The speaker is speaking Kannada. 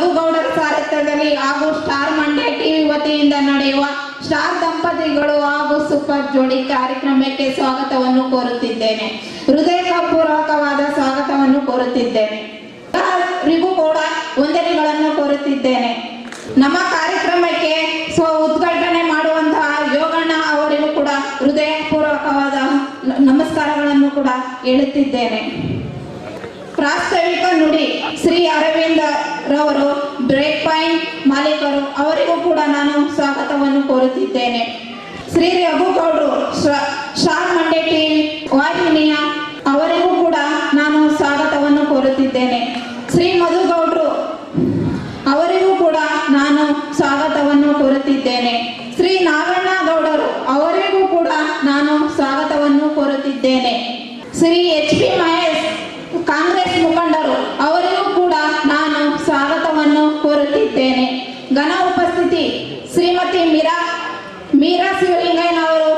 ಗೌಡರ ಸಾರಥ್ಯದಲ್ಲಿ ಹಾಗೂ ಸ್ಟಾರ್ ಮಂಡ್ಯ ಟಿವಿ ವತಿಯಿಂದ ನಡೆಯುವ ಸ್ಟಾರ್ ದಂಪತಿಗಳು ಹಾಗೂ ಸೂಪರ್ ಜೋಡಿ ಕಾರ್ಯಕ್ರಮಕ್ಕೆ ಸ್ವಾಗತವನ್ನು ಕೋರುತ್ತಿದ್ದೇನೆ ಹೃದಯಪೂರ್ವಕವಾದ ಸ್ವಾಗತವನ್ನು ಕೋರುತ್ತಿದ್ದೇನೆ ರಿಗೂ ಕೂಡ ವಂದನೆಗಳನ್ನು ಕೋರುತ್ತಿದ್ದೇನೆ ನಮ್ಮ ಕಾರ್ಯಕ್ರಮಕ್ಕೆ ಸ್ವ ಉದ್ಘಾಟನೆ ಮಾಡುವಂತಹ ಯೋಗಣ್ಣ ಅವರಿಗೂ ಕೂಡ ಹೃದಯಪೂರ್ವಕವಾದ ನ- ನಮಸ್ಕಾರಗಳನ್ನು ಕೂಡ ಹೇಳುತ್ತಿದ್ದೇನೆ ಪ್ರಾಸ್ತಾವಿಕ ನುಡಿ ಶ್ರೀ ಅರವಿಂದ ರವರು ಬ್ರೇಕ್ ಪಾಯಿಂಟ್ ಮಾಲೀಕರು ಅವರಿಗೂ ಕೂಡ ನಾನು ಸ್ವಾಗತವನ್ನು ಕೋರುತ್ತಿದ್ದೇನೆ ಶ್ರೀ ರಘುಗೌಡರು ಶ- ಸ್ಟಾರ್ ಮಂಡ್ಯ ಟಿವಿ ವಾಹಿನಿಯ ಅವರಿಗೂ ಕೂಡ ನಾನು ಸ್ವಾಗತವನ್ನು ಕೋರುತ್ತಿದ್ದೇನೆ ಶ್ರೀ ಮಧುಗೌಡರು ಅವರಿಗೂ ಕೂಡ ನಾನು ಸ್ವಾಗತವನ್ನು ಕೋರುತ್ತಿದ್ದೇನೆ ಶ್ರೀ ನಾಗಣ್ಣ ಗೌಡರು ಅವರಿಗೂ ಕೂಡ ನಾನು ಸ್ವಾಗತವನ್ನು ಕೋರುತ್ತಿದ್ದೇನೆ ಶ್ರೀ ಎಚ್ ಪಿ ಮಹೇಶ್ ಕಾಂಗ್ರೆಸ್ ಮುಖಂಡರು ಅವರಿಗೂ ಕೂಡ ನಾನು ಸ್ವಾಗತವನ್ನು ಕೋರುತ್ತಿದ್ದೇನೆ ಘನ ಉಪಸ್ಥಿತಿ ಶ್ರೀಮತಿ ಮೀರಾ ಮೀರಾ ಶಿವಲಿಂಗಯ್ಯನವರು